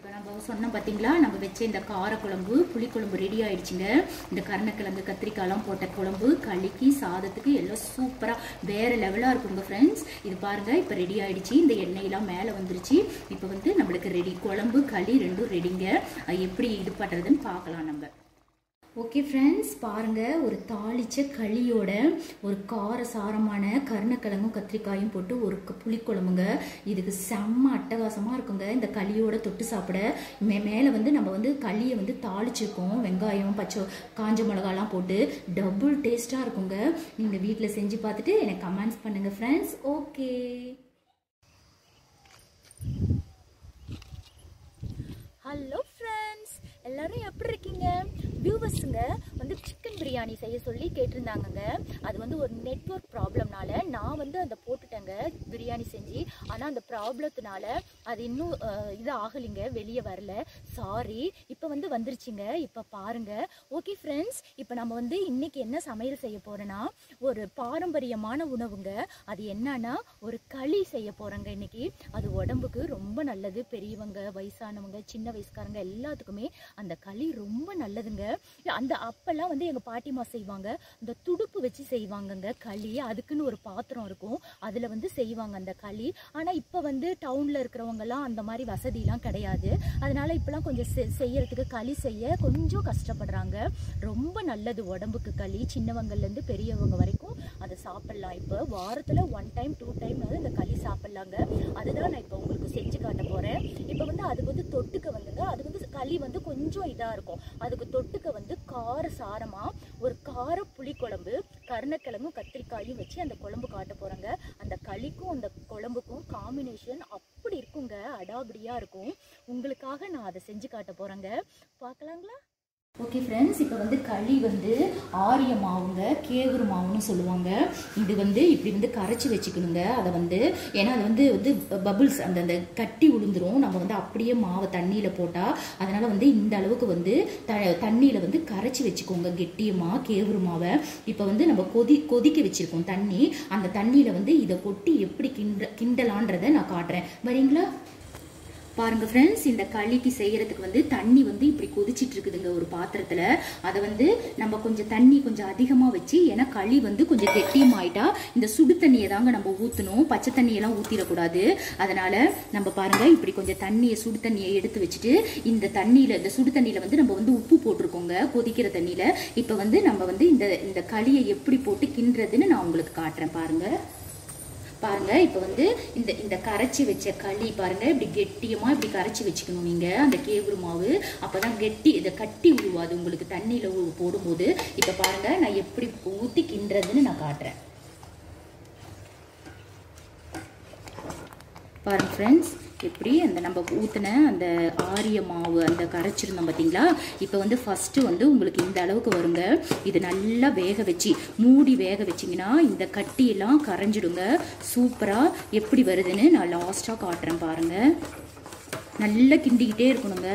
இப்போ நம்ம சொன்னோம் பார்த்தீங்களா நம்ம வச்ச இந்த காரக்குழம்பு புளிக்குழம்பு ரெடி ஆயிடுச்சுங்க இந்த கருணக்கிழங்கு கத்திரிக்காய்லாம் போட்ட குழம்பு களிக்கு சாதத்துக்கு எல்லாம் சூப்பராக வேற லெவலாக இருக்குங்க ஃப்ரெண்ட்ஸ் இது பாருங்க இப்போ ரெடி ஆயிடுச்சு இந்த எண்ணெயெல்லாம் மேலே வந்துருச்சு இப்போ வந்து நம்மளுக்கு ரெடி குழம்பு களி ரெண்டும் ரெடிங்க அது எப்படி இது பண்ணுறதுன்னு பார்க்கலாம் நம்ம ஓகே ஃப்ரெண்ட்ஸ் பாருங்க ஒரு தாளிச்ச களியோட ஒரு கார சாரமான கருணக்கிழங்கும் கத்திரிக்காயும் போட்டு ஒரு க- புளிக்குழம்புங்க இதுக்கு செம்ம அட்டகாசமாக இருக்குங்க இந்த களியோட தொட்டு சாப்பிட மே மேலே வந்து நம்ம வந்து களியை வந்து தாளிச்சிருக்கோம் வெங்காயம் பச்சை காஞ்ச மிளகாலாம் போட்டு டபுள் டேஸ்ட்டாக இருக்குங்க நீங்கள் வீட்டில் செஞ்சு பார்த்துட்டு எனக்கு கமெண்ட்ஸ் பண்ணுங்கள் ஃப்ரெண்ட்ஸ் ஓகே ஹலோ ஃப்ரெண்ட்ஸ் எல்லாரும் எப்படி இருக்கீங்க வியூவர்ஸுங்க வந்து சிக்கன் பிரியாணி செய்ய சொல்லி கேட்டிருந்தாங்கங்க அது வந்து ஒரு நெட்வொர்க் ப்ராப்ளம்னால நான் வந்து அந்த போட்டுட்டேங்க பிரியாணி செஞ்சு ஆனால் அந்த ப்ராப்ளத்தினால அது இன்னும் அஹ், இது ஆகலைங்க வெளியே வரல சாரி இப்போ வந்து வந்துருச்சுங்க இப்போ பாருங்க ஓகே ஃப்ரெண்ட்ஸ் இப்போ நம்ம வந்து இன்னைக்கு என்ன சமையல் செய்ய போறோன்னா ஒரு பாரம்பரியமான உணவுங்க அது என்னன்னா ஒரு களி செய்ய போறோங்க இன்னைக்கு அது உடம்புக்கு ரொம்ப நல்லது பெரியவங்க வயசானவங்க சின்ன வயசுக்காரங்க எல்லாத்துக்குமே அந்த களி ரொம்ப நல்லதுங்க அந்த அப்பெல்லாம் வந்து எங்க பாட்டிமா செய்வாங்க இந்த துடுப்பு வச்சு செய்வாங்கங்க களி அதுக்குன்னு ஒரு பாத்திரம் இருக்கும் அதுல வந்து செய்வாங்க அந்த களி ஆனா இப்ப வந்து டவுன்ல இருக்கிறவங்க எல்லாம் அந்த மாதிரி வசதிலாம் கிடையாது அதனால இப்பெல்லாம் கொஞ்சம் செ- செய்யறதுக்கு களி செய்ய கொஞ்சம் கஷ்டப்படுறாங்க ரொம்ப நல்லது உடம்புக்கு களி சின்னவங்கள்ல இருந்து பெரியவங்க வரைக்கும் அதை சாப்பிடலாம் இப்போ வாரத்துல ஒன் டைம் டூ டைம் வந்து இந்த களி சாப்பிடலாங்க அதுதான் நான் இப்போ உங்களுக்கு செஞ்சு காட்ட போறேன் இப்போ வந்து அதுக்கு வந்து தொட்டுக்க வந்துங்க அது வந்து களி வந்து கொஞ்சம் இதா இருக்கும் அதுக்கு தொட்டுக்க வந்து கார சாரமா ஒரு கார புளிக்குழம்பு கருணக்கிழங்கும் கத்திரிக்காயும் வச்சு அந்த குழம்பு காட்ட போறேங்க அந்த களிக்கும் அந்த குழம்புக்கும் காம்பினேஷன் அப்படி இருக்குங்க அடாபடியா இருக்கும் உங்களுக்காக நான் அதை செஞ்சு காட்ட போறேங்க பார்க்கலாங்களா ஓகே ஃப்ரெண்ட்ஸ் இப்போ வந்து களி வந்து ஆரிய மாவுங்க கேவுரு மாவுன்னு சொல்லுவாங்க இது வந்து இப்படி வந்து கரைச்சி வச்சுக்கணுங்க அதை வந்து ஏன்னா அது வந்து வந்து பபிள்ஸ் அந்த அந்த கட்டி உளுந்துரும் நம்ம வந்து அப்படியே மாவை தண்ணியில் போட்டால் அதனால வந்து இந்த அளவுக்கு வந்து த தண்ணியில் வந்து கரைச்சி வச்சுக்கோங்க கெட்டியமாக கேவுரு மாவை இப்போ வந்து நம்ம கொதி கொதிக்க வச்சிருக்கோம் தண்ணி அந்த தண்ணியில் வந்து இதை கொட்டி எப்படி கிண்ட கிண்டலான்றதை நான் காட்டுறேன் வரீங்களா பாருங்க ஃப்ரெண்ட்ஸ் இந்த களிக்கு செய்யறதுக்கு வந்து தண்ணி வந்து இப்படி கொதிச்சிட்டு இருக்குதுங்க ஒரு பாத்திரத்துல அதை வந்து நம்ம கொஞ்சம் தண்ணி கொஞ்சம் அதிகமா வச்சு ஏன்னா களி வந்து கொஞ்சம் கெட்டியமாயிட்டா இந்த சுடு தண்ணியை தாங்க நம்ம ஊத்தணும் பச்சை தண்ணியெல்லாம் ஊத்திடக்கூடாது அதனால நம்ம பாருங்க இப்படி கொஞ்சம் தண்ணியை சுடு தண்ணியை எடுத்து வச்சுட்டு இந்த தண்ணியில இந்த சுடு தண்ணியில வந்து நம்ம வந்து உப்பு போட்டிருக்கோங்க கொதிக்கிற தண்ணியில இப்ப வந்து நம்ம வந்து இந்த இந்த களியை எப்படி போட்டு கிண்டுறதுன்னு நான் உங்களுக்கு காட்டுறேன் பாருங்க பாருங்க இப்போ வந்து இந்த இந்த கரைச்சி வச்ச களி பாருங்க இப்படி கெட்டியமா இப்படி கரைச்சி வச்சுக்கணும் நீங்க அந்த கேவுரு மாவு அப்பதான் கெட்டி இதை கட்டி விழுவாது உங்களுக்கு தண்ணியில ஊ- போடும்போது இப்போ பாருங்க நான் எப்படி ஊத்தி கிண்டுறதுன்னு நான் காட்டுறேன் பாருங்க ஃப்ரெண்ட்ஸ் எப்படி அந்த நம்ம ஊற்றின அந்த ஆரிய மாவு அந்த கரைச்சிருந்தோம் பார்த்தீங்களா இப்போ வந்து ஃபஸ்ட்டு வந்து உங்களுக்கு இந்த அளவுக்கு வருங்க இது நல்லா வேக வச்சு மூடி வேக வச்சிங்கன்னா இந்த கட்டியெல்லாம் கரைஞ்சிடுங்க சூப்பராக எப்படி வருதுன்னு நான் லாஸ்ட்டாக காட்டுறேன் பாருங்கள் நல்லா கிண்டிக்கிட்டே இருக்கணுங்க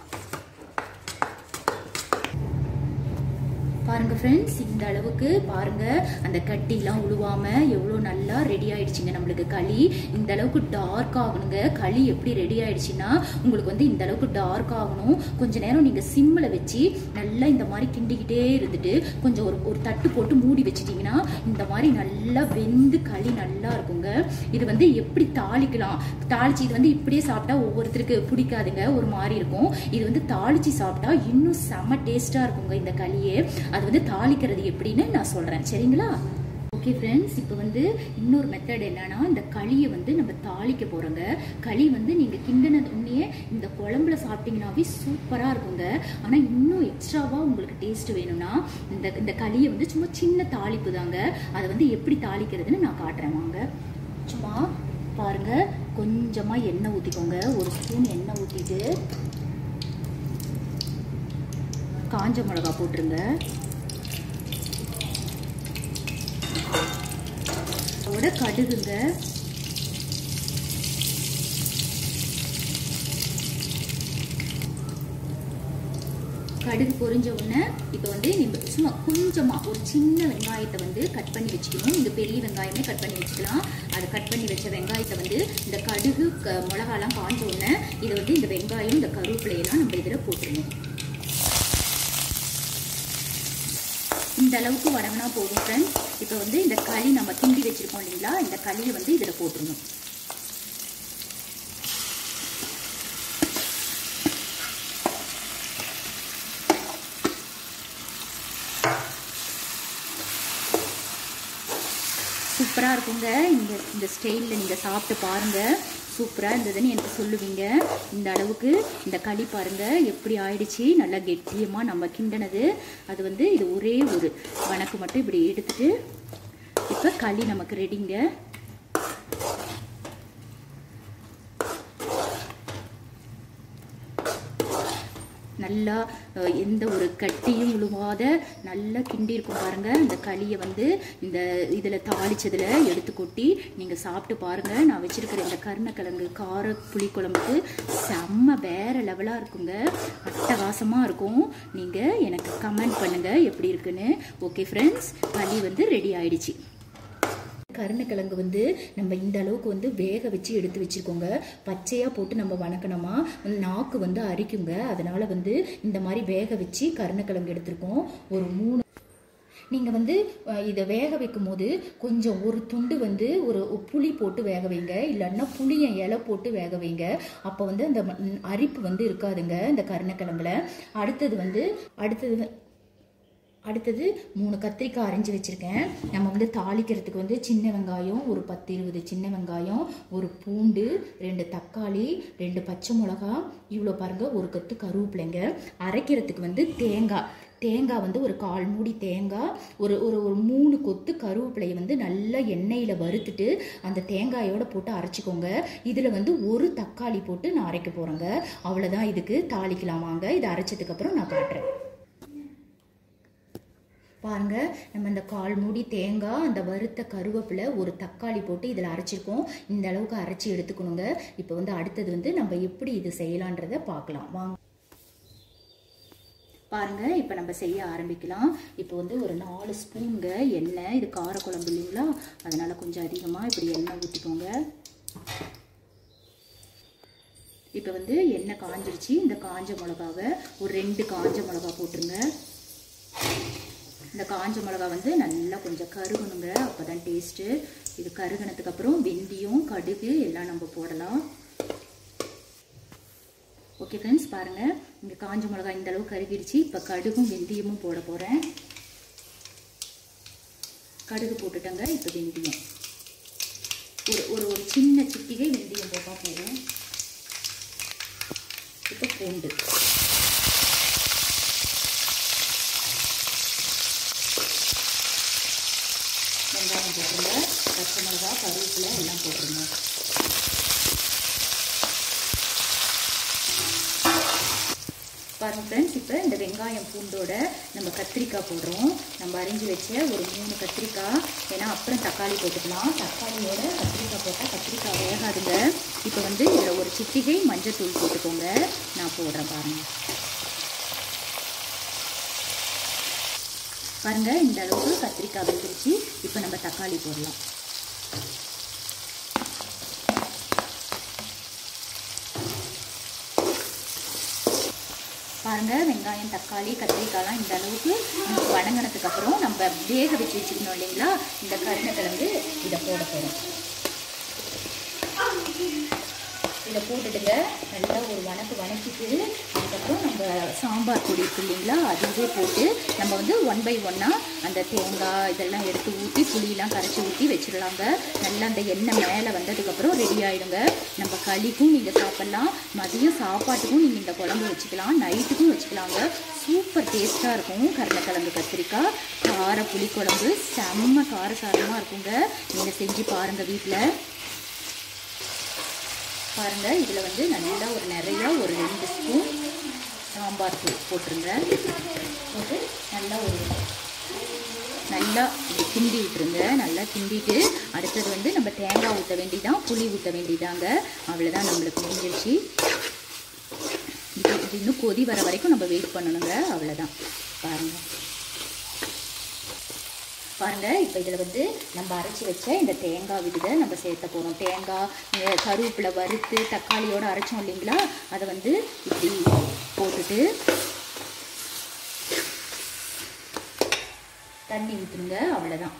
பாருங்க ஃப்ரெண்ட்ஸ் இந்த அளவுக்கு பாருங்க அந்த கட்டிலாம் உழுவாம எவ்வளோ நல்லா ரெடி ஆயிடுச்சுங்க நம்மளுக்கு களி இந்த அளவுக்கு டார்க் ஆகணுங்க களி எப்படி ரெடி ஆயிடுச்சுன்னா உங்களுக்கு வந்து இந்த அளவுக்கு டார்க் ஆகணும் கொஞ்ச நேரம் நீங்க சிம்மில் வச்சு நல்லா இந்த மாதிரி கிண்டிக்கிட்டே இருந்துட்டு கொஞ்சம் ஒரு ஒரு தட்டு போட்டு மூடி வச்சிட்டிங்கன்னா இந்த மாதிரி நல்லா வெந்து களி நல்லா இருக்குங்க இது வந்து எப்படி தாளிக்கலாம் தாளிச்சு இது வந்து இப்படியே சாப்பிட்டா ஒவ்வொருத்தருக்கு பிடிக்காதுங்க ஒரு மாதிரி இருக்கும் இது வந்து தாளிச்சு சாப்பிட்டா இன்னும் செம டேஸ்டா இருக்குங்க இந்த களியே அது வந்து தாளிக்கிறது எப்படின்னு நான் சொல்றேன் சரிங்களா ஓகே ஃப்ரெண்ட்ஸ் இப்போ வந்து இன்னொரு மெத்தட் என்னன்னா இந்த களியை வந்து நம்ம தாளிக்க போறோங்க களி வந்து நீங்க கிண்டினது உடனே இந்த குழம்புல சாப்பிட்டீங்கன்னாவே சூப்பரா இருக்குங்க ஆனா இன்னும் எக்ஸ்ட்ராவா உங்களுக்கு டேஸ்ட் வேணும்னா இந்த இந்த களியை வந்து சும்மா சின்ன தாளிப்பு தாங்க அதை வந்து எப்படி தாளிக்கிறதுன்னு நான் காட்டுறேன் வாங்க சும்மா பாருங்க கொஞ்சமா எண்ணெய் ஊத்திக்கோங்க ஒரு ஸ்பூன் எண்ணெய் ஊத்திட்டு காஞ்ச மிளகா போட்டுருங்க அதோட கடுகுங்க கடுகு பொரிஞ்ச உடனே இப்போ வந்து நம்ம சும்மா கொஞ்சமாக ஒரு சின்ன வெங்காயத்தை வந்து கட் பண்ணி வச்சுக்கணும் இந்த பெரிய வெங்காயமே கட் பண்ணி வச்சுக்கலாம் அது கட் பண்ணி வச்ச வெங்காயத்தை வந்து இந்த கடுகு க மிளகாலாம் காஞ்ச உடனே இதை வந்து இந்த வெங்காயம் இந்த கருவேப்பிலையெல்லாம் நம்ம இதில் போட்டுருணும் இந்த அளவுக்கு வரவனா போதும் ஃப்ரெண்ட்ஸ் இப்போ வந்து இந்த களி நம்ம கிண்டி வச்சிருக்கோம் இல்லைங்களா இந்த களியை வந்து இதில் போட்டுருணும் சூப்பராக இருக்குங்க இந்த இந்த ஸ்டைலில் நீங்கள் சாப்பிட்டு பாருங்கள் சூப்பராக இருந்ததுன்னு எனக்கு சொல்லுவீங்க இந்த அளவுக்கு இந்த களி பாருங்கள் எப்படி ஆயிடுச்சு நல்லா கெட்டியமாக நம்ம கிண்டனது அது வந்து இது ஒரே ஒரு வணக்கு மட்டும் இப்படி எடுத்துட்டு இப்போ களி நமக்கு ரெடிங்க நல்லா அஹ், எந்த ஒரு கட்டியும் விழுவாத நல்லா கிண்டி இருக்கும் பாருங்க இந்த களியை வந்து இந்த இதில் தாளிச்சதுல எடுத்து கொட்டி நீங்கள் சாப்பிட்டு பாருங்க நான் வச்சிருக்கிற இந்த கருணக்கிழங்கு கார புளிக்குழம்புக்கு செம்ம வேற லெவலாக இருக்குங்க அட்டகாசமாக இருக்கும் நீங்கள் எனக்கு கமெண்ட் பண்ணுங்க எப்படி இருக்குன்னு ஓகே ஃப்ரெண்ட்ஸ் களி வந்து ரெடி ஆயிடுச்சு கருணக்கிழங்கு வந்து நம்ம இந்த அளவுக்கு வந்து வேக வச்சு எடுத்து வச்சிருக்கோங்க பச்சையாக போட்டு நம்ம வணக்கணுமா நாக்கு வந்து அரிக்குங்க அதனால வந்து இந்த மாதிரி வேக வச்சு கருணக்கிழங்கு எடுத்திருக்கோம் ஒரு மூணு நீங்கள் வந்து அஹ், இதை வேக வைக்கும் போது கொஞ்சம் ஒரு துண்டு வந்து ஒரு புளி போட்டு வேக வைங்க இல்லைன்னா புளியை இலை போட்டு வேக வைங்க அப்போ வந்து அந்த ம- அரிப்பு வந்து இருக்காதுங்க இந்த கருணக்கிழங்குல அடுத்தது வந்து அடுத்தது வ- அடுத்தது மூணு கத்திரிக்காய் அரைஞ்சி வச்சுருக்கேன் நம்ம வந்து தாளிக்கிறதுக்கு வந்து சின்ன வெங்காயம் ஒரு பத்து இருபது சின்ன வெங்காயம் ஒரு பூண்டு ரெண்டு தக்காளி ரெண்டு பச்சை மிளகா இவ்வளோ பாருங்க ஒரு கத்து கருவேப்பிலைங்க அரைக்கிறதுக்கு வந்து தேங்காய் தேங்காய் வந்து ஒரு கால் மூடி தேங்காய் ஒரு ஒரு ஒரு மூணு கொத்து கருவேப்பிலையை வந்து நல்லா எண்ணெயில் வறுத்துட்டு அந்த தேங்காயோட போட்டு அரைச்சிக்கோங்க இதில் வந்து ஒரு தக்காளி போட்டு நான் அரைக்க போகிறேங்க அவ்வளோதான் இதுக்கு தாளிக்கலாம் வாங்க இதை அரைச்சதுக்கப்புறம் நான் காட்டுறேன் பாருங்க நம்ம இந்த கால் மூடி தேங்காய் அந்த வறுத்த கருவேப்பிலை ஒரு தக்காளி போட்டு இதில் அரைச்சிருக்கோம் இந்த அளவுக்கு அரைச்சி எடுத்துக்கணுங்க இப்போ வந்து அடுத்தது வந்து நம்ம எப்படி இது செய்யலான்றதை பார்க்கலாம் வாங்க பாருங்க இப்போ நம்ம செய்ய ஆரம்பிக்கலாம் இப்போ வந்து ஒரு நாலு ஸ்பூனுங்க எண்ணெய் இது காரக்குழம்பு இல்லைங்களா அதனால கொஞ்சம் அதிகமாக இப்படி எண்ணெய் ஊற்றிக்கோங்க இப்போ வந்து எண்ணெய் காஞ்சிருச்சு இந்த காஞ்ச மிளகாவை ஒரு ரெண்டு காஞ்ச மிளகா போட்டுருங்க இந்த காஞ்ச மிளகா வந்து நல்லா கொஞ்சம் கருகணுங்க அப்போ தான் டேஸ்ட்டு இது கருகினதுக்கு அப்புறம் வெந்தயம் கடுகு எல்லாம் நம்ம போடலாம் ஓகே ஃப்ரெண்ட்ஸ் பாருங்கள் இங்கே காஞ்ச மிளகா இந்த அளவு கருகிடுச்சு இப்போ கடுகும் வெந்தயமும் போட போகிறேன் கடுகு போட்டுட்டேங்க இப்போ வெந்தயம் ஒரு ஒரு ஒரு சின்ன சிட்டிகை வெந்தயம் போட்டால் போதும் இப்போ பூண்டு வெங்காயம் போட்டுருங்க பச்சை மிளகா கருவேப்பிலை எல்லாம் போட்டுருங்க பாருங்க ஃப்ரெண்ட்ஸ் இப்போ இந்த வெங்காயம் பூண்டோட நம்ம கத்திரிக்காய் போடுறோம் நம்ம அரிஞ்சு வச்ச ஒரு மூணு கத்திரிக்காய் ஏன்னா அப்புறம் தக்காளி போட்டுக்கலாம் தக்காளியோட கத்திரிக்காய் போட்டால் கத்திரிக்காய் வேகாதுங்க இப்போ வந்து இதில் ஒரு சிட்டிகை மஞ்சள் தூள் போட்டுக்கோங்க நான் போடுறேன் பாருங்கள் பாருங்க இந்த அளவுக்கு கத்திரிக்காய் வெந்துருச்சு இப்போ நம்ம தக்காளி போடலாம் பாருங்க வெங்காயம் தக்காளி கத்திரிக்காய்லாம் இந்த அளவுக்கு நமக்கு வதங்கினதுக்கு அப்புறம் நம்ம வேக வச்சு வச்சுக்கணும் இல்லைங்களா இந்த கருணக்கிழங்கு இதை போட போகிறோம் இதை போட்டுட்டுங்க நல்லா ஒரு வணக்கு வணக்கிட்டு அதுக்கப்புறம் நம்ம சாம்பார் பொடி இருக்கு இல்லைங்களா அதுவே போட்டு நம்ம வந்து ஒன் பை ஒன்னாக அந்த தேங்காய் இதெல்லாம் எடுத்து ஊற்றி புளியெல்லாம் கரைச்சி ஊற்றி வச்சிடலாங்க நல்லா அந்த எண்ணெய் மேலே வந்ததுக்கப்புறம் ரெடி ஆகிடுங்க நம்ம களிக்கும் நீங்கள் சாப்பிட்லாம் மதியம் சாப்பாட்டுக்கும் நீங்கள் இந்த குழம்பு வச்சுக்கலாம் நைட்டுக்கும் வச்சுக்கலாங்க சூப்பர் டேஸ்ட்டாக இருக்கும் கருணக்கிழங்கு கத்திரிக்காய் கார புளிக்குழம்பு செம்ம காரசாரமாக இருக்குங்க நீங்கள் செஞ்சு பாருங்கள் வீட்டில் பாருங்க இதில் வந்து நல்லா ஒரு நிறையா ஒரு ரெண்டு ஸ்பூன் சாம்பார் தூள் போட்டுருங்க போட்டு நல்லா ஒரு நல்லா இப்படி கிண்டி விட்டுருங்க நல்லா கிண்டிட்டு அடுத்தது வந்து நம்ம தேங்காய் ஊற்ற வேண்டியதான் புளி ஊற்ற வேண்டியதாங்க அவ்வளோதான் நம்மளுக்கு முடிஞ்சிருச்சு இது அது இன்னும் கொதி வர வரைக்கும் நம்ம வெயிட் பண்ணணுங்க அவ்வளோதான் பாருங்க பாருங்க இப்போ இதில் வந்து நம்ம அரைச்சி வச்ச இந்த தேங்காய் விடுதை நம்ம சேர்த்த போகிறோம் தேங்காய் இந்த கருவேப்பிலை வறுத்து தக்காளியோட அரைச்சோம் இல்லைங்களா அதை வந்து இப்படி போட்டுட்டு தண்ணி ஊற்றுங்க அவ்வளோதான்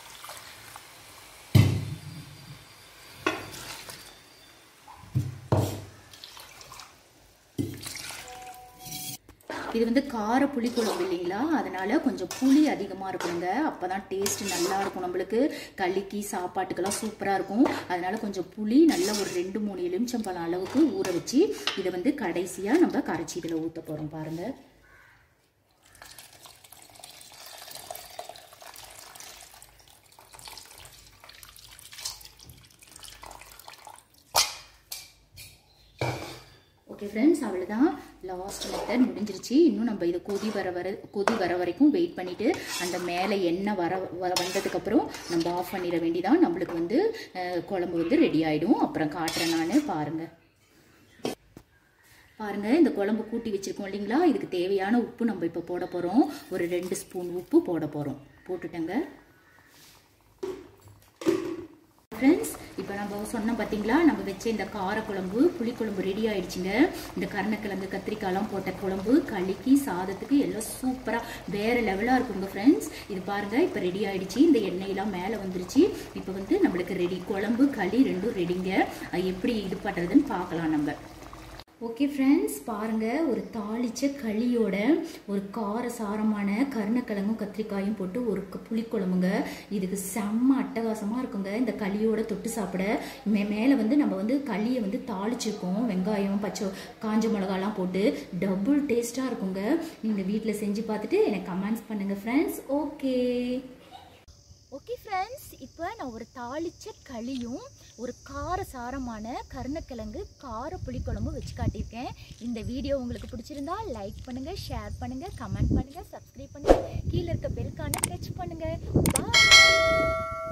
இது வந்து கார புளி குழம்பு இல்லைங்களா அதனால கொஞ்சம் புளி அதிகமாக இருக்குங்க அப்போ தான் டேஸ்ட் நல்லா இருக்கும் நம்மளுக்கு களிக்கு சாப்பாட்டுக்கெல்லாம் சூப்பராக இருக்கும் அதனால கொஞ்சம் புளி நல்லா ஒரு ரெண்டு மூணு எலுமிச்சம்பழம் அளவுக்கு ஊற வச்சு இதை வந்து கடைசியாக நம்ம கரைச்சி இதில் ஊற்ற போகிறோம் பாருங்கள் ஓகே ஃப்ரெண்ட்ஸ் அவ்வளோதான் லாஸ்ட் மெத்தட் முடிஞ்சிருச்சு இன்னும் நம்ம இது கொதி வர வர கொதி வர வரைக்கும் வெயிட் பண்ணிவிட்டு அந்த மேலே எண்ணெய் வர வ- வந்ததுக்கப்புறம் நம்ம ஆஃப் பண்ணிட வேண்டிதான் நம்மளுக்கு வந்து அஹ், குழம்பு வந்து ரெடி ஆகிடும் அப்புறம் காட்டுறேன் நான் பாருங்கள் பாருங்க இந்த குழம்பு கூட்டி வச்சிருக்கோம் இல்லைங்களா இதுக்கு தேவையான உப்பு நம்ம இப்போ போட போகிறோம் ஒரு ரெண்டு ஸ்பூன் உப்பு போட போகிறோம் போட்டுட்டேங்க ஃப்ரெண்ட்ஸ் இப்போ நம்ம சொன்னோம் பார்த்தீங்களா நம்ம வச்ச இந்த காரக்குழம்பு புளிக்குழம்பு ரெடி ஆயிடுச்சுங்க இந்த கருணக்கிழங்கு கத்திரிக்காய்லாம் போட்ட குழம்பு களிக்கு சாதத்துக்கு எல்லாம் சூப்பராக வேற லெவலாக இருக்குங்க ஃப்ரெண்ட்ஸ் இது பாருங்க இப்போ ரெடி ஆயிடுச்சு இந்த எண்ணெயெல்லாம் மேலே வந்துருச்சு இப்போ வந்து நம்மளுக்கு ரெடி குழம்பு களி ரெண்டும் ரெடிங்க அது எப்படி இது பண்ணுறதுன்னு பார்க்கலாம் நம்ம ஓகே ஃப்ரெண்ட்ஸ் பாருங்க ஒரு தாளிச்ச களியோட ஒரு கார சாரமான கருணக்கிழங்கும் கத்திரிக்காயும் போட்டு ஒரு க- புளிக்குழம்புங்க இதுக்கு செம்ம அட்டகாசமாக இருக்குங்க இந்த களியோட தொட்டு சாப்பிட மே மேலே வந்து நம்ம வந்து களியை வந்து தாளிச்சிருக்கோம் வெங்காயம் பச்சை காஞ்ச மிளகாலாம் போட்டு டபுள் டேஸ்ட்டாக இருக்குங்க நீங்கள் வீட்டில் செஞ்சு பார்த்துட்டு எனக்கு கமெண்ட்ஸ் பண்ணுங்கள் ஃப்ரெண்ட்ஸ் ஓகே ஓகே ஃப்ரெண்ட்ஸ் இப்போ நான் ஒரு தாளிச்ச களியும் ஒரு கார சாரமான கருணக்கிழங்கு கார புளிக்குழம்பு வச்சு காட்டியிருக்கேன் இந்த வீடியோ உங்களுக்கு பிடிச்சிருந்தா லைக் பண்ணுங்க ஷேர் பண்ணுங்க கமெண்ட் பண்ணுங்க சப்ஸ்கிரைப் பண்ணுங்க கீழே இருக்க பெல்கான டச் பண்ணுங்க பாய்